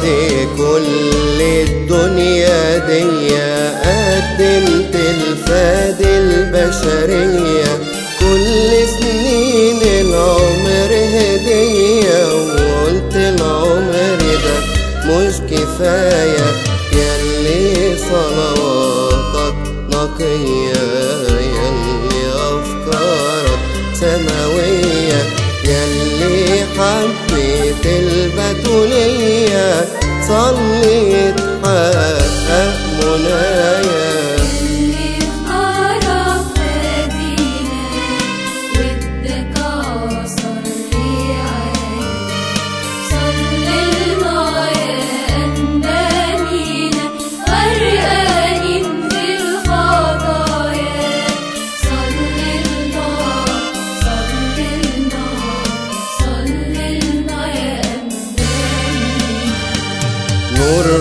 كل الدنيا دي قدمت الفاد البشرية كل سنين العمر هدية وقلت العمر ده مش كفاية يلي صلواتك نقية يلي أفكارك سماوية يلي حبيت البتولية صليت حقق منايا اللي اختارك فادينا ودك صلي عليه صلي لنا يا أندامينا غرقانين في الخطايا صلي لنا صلي لنا صلي لنا يا أندامينا نور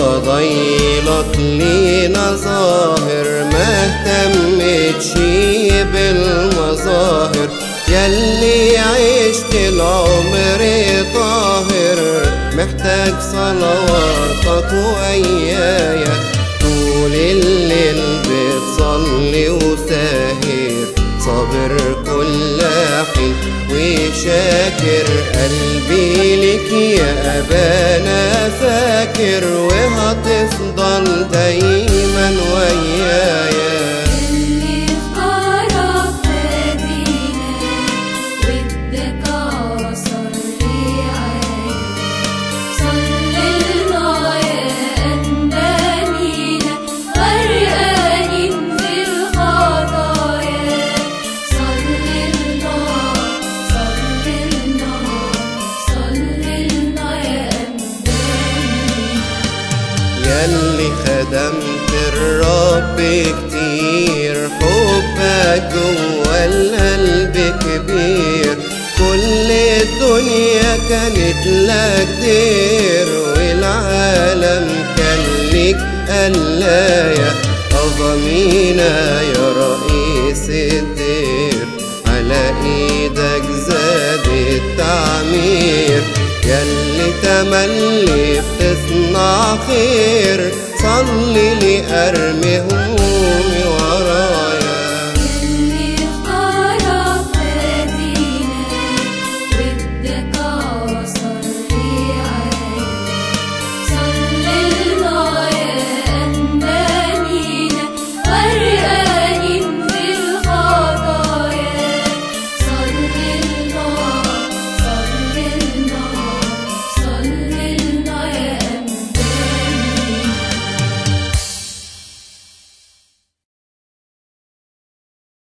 فضيلك لينا ظاهر ما اهتمتش بالمظاهر يلي عشت العمر طاهر محتاج صلواتك وإيايا طول الليل بتصلي وساهر صابر كل حين وشاكر قلبي لك يا أبانا فاكر وهتفضل دايما ويايا اللي اختارك فادينا ودك صلي عليه صلي لنا يا أندامينا غرقانين في الخطايا صلي لنا صلي لنا صلي لنا يا أندامينا ياللي خدمت الرب كتير حبك جوا القلب كبير كل الدنيا كانت لك دير والعالم كان ليك قلاية أضمينا يا رئيس الدير على ايدك زاد التعمير ياللي تملي بتصنع خير صلي لي ارمي همومي